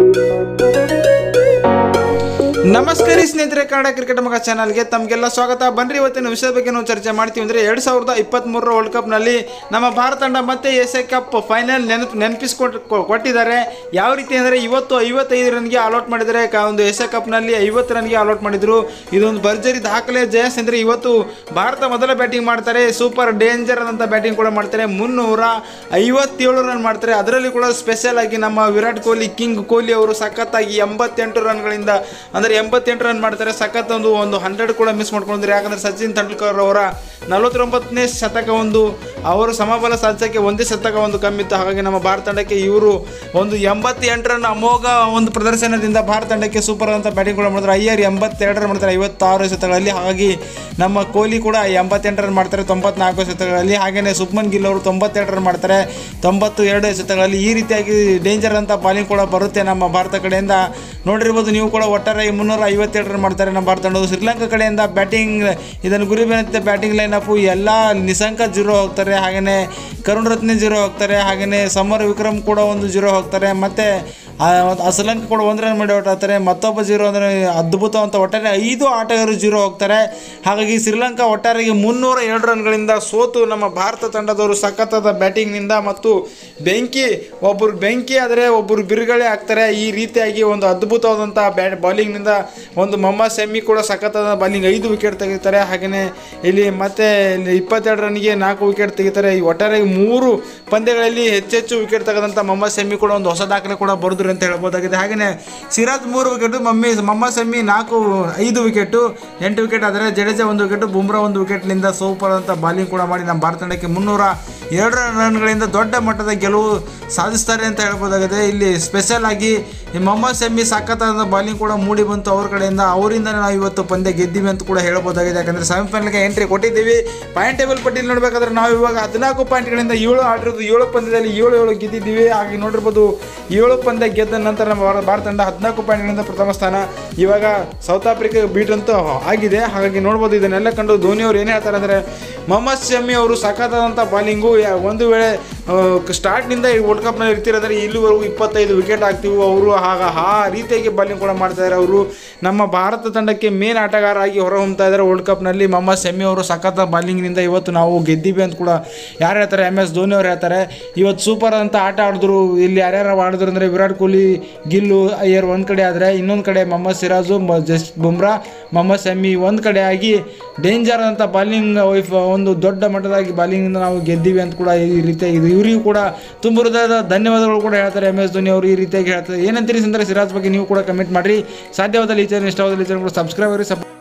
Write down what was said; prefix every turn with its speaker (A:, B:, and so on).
A: ನಮಸ್ಕಾರ ಸ್ನೇಹಿತರೆ ಕನ್ನಡ ಕ್ರಿಕೆಟ್ ಮಗ ಚಾನಲ್ಗೆ ತಮಗೆಲ್ಲ ಸ್ವಾಗತ ಬನ್ರಿ ಇವತ್ತಿನ ವಿಷಯದ ಬಗ್ಗೆ ನಾವು ಚರ್ಚೆ ಮಾಡ್ತೀವಿ ಅಂದರೆ ಎರಡು ಸಾವಿರದ ಇಪ್ಪತ್ತ್ಮೂರರ ವರ್ಲ್ಡ್ ಕಪ್ನಲ್ಲಿ ನಮ್ಮ ಭಾರತ ತಂಡ ಮತ್ತೆ ಎಸ್ ಎ ಕಪ್ ಫೈನಲ್ ನೆನಪು ನೆನಪಿಸ್ಕೊಟ್ಟು ಕೊ- ಕೊಟ್ಟಿದ್ದಾರೆ ಯಾವ ರೀತಿ ಅಂದರೆ ಇವತ್ತು ಐವತ್ತೈದು ರನ್ಗೆ ಆಲ್ಔಟ್ ಮಾಡಿದರೆ ಕ- ಒಂದು ಎಸ್ ಎ ಕಪ್ನಲ್ಲಿ ಐವತ್ತು ರನ್ಗೆ ಆಲ್ಔಟ್ ಮಾಡಿದರು ಇದೊಂದು ಭರ್ಜರಿ ದಾಖಲೆ ಜಯಸ್ ಅಂದರೆ ಇವತ್ತು ಭಾರತ ಮೊದಲ ಬ್ಯಾಟಿಂಗ್ ಮಾಡ್ತಾರೆ ಸೂಪರ್ ಡೇಂಜರ್ ಅಂತ ಬ್ಯಾಟಿಂಗ್ ಕೂಡ ಮಾಡ್ತಾರೆ ಮುನ್ನೂರ ಐವತ್ತೇಳು ರನ್ ಮಾಡ್ತಾರೆ ಅದರಲ್ಲಿ ಕೂಡ ಸ್ಪೆಷಲ್ ಆಗಿ ನಮ್ಮ ವಿರಾಟ್ ಕೊಹ್ಲಿ ಕಿಂಗ್ ಕೊಹ್ಲಿ ಅವರು ಸಖತ್ತಾಗಿ ಎಂಬತ್ತೆಂಟು ರನ್ಗಳಿಂದ ಅಂದರೆ ಎಂಬತ್ತೆಂಟು ರನ್ ಮಾಡ್ತಾರೆ ಸಖತ್ ಒಂದು ಒಂದು ಹಂಡ್ರೆಡ್ ಕೂಡ ಮಿಸ್ ಮಾಡ್ಕೊಂಡಿದ್ದಾರೆ ಯಾಕಂದರೆ ಸಚಿನ್ ತೆಂಡೂಲ್ಕರ್ ಅವರ ನಲವತ್ತೊಂಬತ್ತನೇ ಶತಕ ಒಂದು ಅವರು ಸಮಬಲ ಸಾಧಿಸೋಕ್ಕೆ ಒಂದೇ ಶತಕ ಒಂದು ಕಮ್ಮಿ ಇತ್ತು ಹಾಗಾಗಿ ನಮ್ಮ ಭಾರತ ತಂಡಕ್ಕೆ ಇವರು ಒಂದು ಎಂಬತ್ತೆಂಟು ರನ್ ಅಮೋಘ ಒಂದು ಪ್ರದರ್ಶನದಿಂದ ಭಾರತ ತಂಡಕ್ಕೆ ಸೂಪರ್ ಅಂತ ಬ್ಯಾಟಿಂಗ್ ಕೂಡ ಮಾಡಿದ್ರು ಅಯ್ಯರ್ ಎಂಬತ್ತೆರಡು ರನ್ ಮಾಡ್ತಾರೆ ಐವತ್ತಾರು ಶತಕಗಳಲ್ಲಿ ಹಾಗಾಗಿ ನಮ್ಮ ಕೊಹ್ಲಿ ಕೂಡ ಎಂಬತ್ತೆಂಟು ರನ್ ಮಾಡ್ತಾರೆ ತೊಂಬತ್ನಾಲ್ಕು ಶತಕಗಳಲ್ಲಿ ಹಾಗೆಯೇ ಸುಬ್ಮನ್ ಗಿಲ್ ಅವರು ತೊಂಬತ್ತೆರಡು ರನ್ ಮಾಡ್ತಾರೆ ತೊಂಬತ್ತು ಎರಡು ಶತಕಗಳಲ್ಲಿ ಈ ರೀತಿಯಾಗಿ ಡೇಂಜರ್ ಅಂತ ಬಾಲಿಂಗ್ ಕೂಡ ಬರುತ್ತೆ ನಮ್ಮ ಭಾರತ ಕಡೆಯಿಂದ ನೋಡಿರ್ಬೋದು ನೀವು ಕೂಡ ಒಟ್ಟಾರೆ ಮುನ್ನೂರ ಐವತ್ತೆರಡು ರನ್ ಮಾಡ್ತಾರೆ ನಮ್ಮ ಭಾರತ ತಂಡವು ಶ್ರೀಲಂಕಾ ಕಡೆಯಿಂದ ಬ್ಯಾಟಿಂಗ್ ಇದನ್ನು ಗುರಿ ಬೆನ್ನತ್ತೆ ಬ್ಯಾಟಿಂಗ್ ಲೈನಪ್ಪು ಎಲ್ಲ ನಿಸಂಕ ಜೀರೋ ಹೋಗ್ತಾರೆ ಹಾಗೆಯೇ ಕರುಣ್ ರತ್ನೆ ಜೀರೋ ಹೋಗ್ತಾರೆ ಹಾಗೆಯೇ ಸಮರ್ ವಿಕ್ರಮ್ ಕೂಡ ಒಂದು ಜೀರೋ ಹೋಗ್ತಾರೆ ಮತ್ತು ಶ್ರೀಲಂಕಾ ಕೂಡ ಒಂದು ರನ್ ಮಾಡಿ ಔಟ್ ಆಗ್ತಾರೆ ಮತ್ತೊಬ್ಬ ಜೀರೋ ಅಂದರೆ ಅದ್ಭುತ ಅಂತ ಒಟ್ಟಾರೆ ಐದು ಆಟಗಾರರು ಜೀರೋ ಹೋಗ್ತಾರೆ ಹಾಗಾಗಿ ಶ್ರೀಲಂಕಾ ಒಟ್ಟಾರೆಗೆ ಮುನ್ನೂರ ಎರಡು ರನ್ಗಳಿಂದ ಸೋತು ನಮ್ಮ ಭಾರತ ತಂಡದವರು ಸಖತ್ತಾದ ಬ್ಯಾಟಿಂಗ್ನಿಂದ ಮತ್ತು ಬೆಂಕಿ ಒಬ್ಬರು ಬೆಂಕಿ ಆದರೆ ಒಬ್ಬರು ಬಿರುಗಳೆ ಆಗ್ತಾರೆ ಈ ರೀತಿಯಾಗಿ ಒಂದು ಅದ್ಭುತವಾದಂಥ ಬ್ಯಾಟ್ ಬಾಲಿಂಗ್ನಿಂದ ಒಂದು ಮೊಹಮ್ಮದ್ ಶಮಿ ಕೂಡ ಸಖತ್ತಾದ ಬಾಲಿಂಗ್ ಐದು ವಿಕೆಟ್ ತೆಗಿತಾರೆ ಹಾಗೆಯೇ ಇಲ್ಲಿ ಮತ್ತೆ ಇಲ್ಲಿ ಇಪ್ಪತ್ತೆರಡು ರನ್ಗೆ ನಾಲ್ಕು ವಿಕೆಟ್ ತೆಗಿತಾರೆ ಈ ಒಟ್ಟಾರೆ ಮೂರು ಪಂದ್ಯಗಳಲ್ಲಿ ಹೆಚ್ಚೆಚ್ಚು ವಿಕೆಟ್ ತೆಗೆದಂಥ ಮೊಹಮ್ಮದ್ ಶಮಿ ಕೂಡ ಒಂದು ಹೊಸ ದಾಖಲೆ ಕೂಡ ಬರೆದ್ರು ಅಂತ ಹೇಳ್ಬೋದಾಗಿದೆ ಹಾಗೆಯೇ ಸಿರಾಜ್ ಮೂರು ವಿಕೆಟು ಮಮ್ಮಿ ಮೊಹಮ್ಮದ್ ಶಮಿ ನಾಲ್ಕು ಐದು ವಿಕೆಟು ಎಂಟು ವಿಕೆಟ್ ಆದರೆ ಜಡೇಜಾ ಒಂದು ವಿಕೆಟು ಬುಮ್ರಾ ಒಂದು ವಿಕೆಟ್ನಿಂದ ಸೂಪರ್ ಅಂತ ಬಾಲಿಂಗ್ ಕೂಡ ಮಾಡಿ ನಮ್ಮ ಭಾರತ ತಂಡಕ್ಕೆ ಮುನ್ನೂರ ಎರಡು ರನ್ಗಳಿಂದ ದೊಡ್ಡ ಮಟ್ಟದ ಗೆಲುವು ಸಾಧಿಸ್ತಾರೆ ಅಂತ ಹೇಳ್ಬೋದಾಗಿದೆ ಇಲ್ಲಿ ಸ್ಪೆಷಲ್ ಆಗಿ ಈ ಮೊಹಮ್ಮದ್ ಶಮಿ ಸಖತ್ತಾದ ಬಾಲಿಂಗ್ ಕೂಡ ಮೂಡಿ ಬಂತು ಅವ್ರ ಕಡೆಯಿಂದ ಅವರಿಂದ ನಾವು ಇವತ್ತು ಪಂದ್ಯ ಗೆದ್ದೀವಿ ಅಂತ ಕೂಡ ಹೇಳ್ಬೋದಾಗಿದೆ ಯಾಕಂದರೆ ಸೆಮಿಫೈನಲ್ಗೆ ಎಂಟ್ರಿ ಕೊಟ್ಟಿದ್ದೀವಿ ಪಾಯಿಂಟ್ ಟೇಬಲ್ ಪಟ್ಟಿಯಲ್ಲಿ ನೋಡಬೇಕಾದ್ರೆ ನಾವು ಇವಾಗ ಹದಿನಾಲ್ಕು ಪಾಯಿಂಟ್ಗಳಿಂದ ಏಳು ಆಡಿರೋದು ಏಳು ಪಂದ್ಯದಲ್ಲಿ ಏಳು ಏಳು ಗೆದ್ದಿದ್ದೀವಿ ಹಾಗೆ ನೋಡಿರ್ಬೋದು ಏಳು ಪಂದ್ಯ ಗೆದ್ದ ನಂತರ ನಮ್ಮ ಭಾರ- ಭಾರತ ತಂಡ ಹದಿನಾಲ್ಕು ಪಾಯಿಂಟ್ಗಳಿಂದ ಪ್ರಥಮ ಸ್ಥಾನ ಇವಾಗ ಸೌತ್ ಆಫ್ರಿಕಾ ಬೀಟ್ ಅಂತೂ ಆಗಿದೆ ಹಾಗಾಗಿ ನೋಡ್ಬೋದು ಇದನ್ನೆಲ್ಲ ಕಂಡು ಧೋನಿ ಅವರು ಏನು ಹೇಳ್ತಾರೆ ಅಂದರೆ ಮೊಹಮ್ಮದ್ ಶಮಿ ಅವರು ಸಖತ್ತಾದಂಥ ಬಾಲಿಂಗು ಒಂದು ವೇಳೆ ಸ್ಟಾರ್ಟ್ನಿಂದ ಈ ವರ್ಲ್ಡ್ ಕಪ್ನಲ್ಲಿ ಇರ್ತಿರೋದ್ರೆ ಇಲ್ಲಿವರೆಗೂ ಇಪ್ಪತ್ತೈದು ವಿಕೆಟ್ ಆಗ್ತೀವಿ ಅವರು ಆಗ ಆ ರೀತಿಯಾಗಿ ಬಾಲಿಂಗ್ ಕೂಡ ಮಾಡ್ತಾ ಇದ್ದಾರೆ ಅವರು ನಮ್ಮ ಭಾರತ ತಂಡಕ್ಕೆ ಮೇನ್ ಆಟಗಾರ ಆಗಿ ಹೊರಹೊಮ್ತಾ ಇದ್ದಾರೆ ವರ್ಲ್ಡ್ ಕಪ್ನಲ್ಲಿ ಮೊಹಮ್ಮದ್ ಶಮಿ ಅವರು ಸಖತ್ತ ಬಾಲಿಂಗ್ನಿಂದ ಇವತ್ತು ನಾವು ಗೆದ್ದೀವಿ ಅಂತ ಕೂಡ ಯಾರು ಹೇಳ್ತಾರೆ ಎಮ್ ಎಸ್ ಧೋನಿ ಅವ್ರು ಹೇಳ್ತಾರೆ ಇವತ್ತು ಸೂಪರ್ ಅಂತ ಆಟ ಆಡಿದ್ರು ಇಲ್ಲಿ ಯಾರ್ಯಾರು ಆಡಿದ್ರು ಅಂದರೆ ವಿರಾಟ್ ಕೊಹ್ಲಿ ಗಿಲ್ಲು ಅಯ್ಯರ್ ಒಂದು ಕಡೆ ಆದರೆ ಇನ್ನೊಂದು ಕಡೆ ಮೊಹಮ್ಮದ್ ಸಿರಾಜು ಮ- ಜಸ್ಟ್ ಬುಮ್ರಾ ಮೊಹಮ್ಮದ್ ಶಮಿ ಒಂದು ಕಡೆ ಆಗಿ ಡೇಂಜರ್ ಅಂತ ಬಾಲಿಂಗ್ ವೈಫ್ ಒಂದು ದೊಡ್ಡ ಮಟ್ಟದಾಗಿ ಬಾಲಿಂಗಿಂದ ನಾವು ಗೆದ್ದೀವಿ ಅಂತ ಕೂಡ ಈ ರೀತಿಯಾಗಿ ಇದು ಇವರಿಗೂ ಕೂಡ ತುಂಬ ಹೃದಯದ ಧನ್ಯವಾದಗಳು ಕೂಡ ಹೇಳ್ತಾರೆ ಎಮ್ ಎಸ್ ಧೋನಿ ಅವರು ಈ ರೀತಿಯಾಗಿ ಹೇಳ್ತಾರೆ ಏನಂತೀರಿ ಅಂದರೆ ಸಿರಾಜ್ ಬಗ್ಗೆ ನೀವು ಕೂಡ ಕಮೆಂಟ್ ಮಾಡಿರಿ ಸಾಧ್ಯವಾದಲ್ಲಿ ಈ ಚಾನಲ್ ಇಷ್ಟವಾದಲ್ಲಿ ಈ ಚಾನಲ್ ಕೂಡ ಸಬ್ಸ್ಕ್ರೈಬ್ ಮಾಡಿ ಸಪ್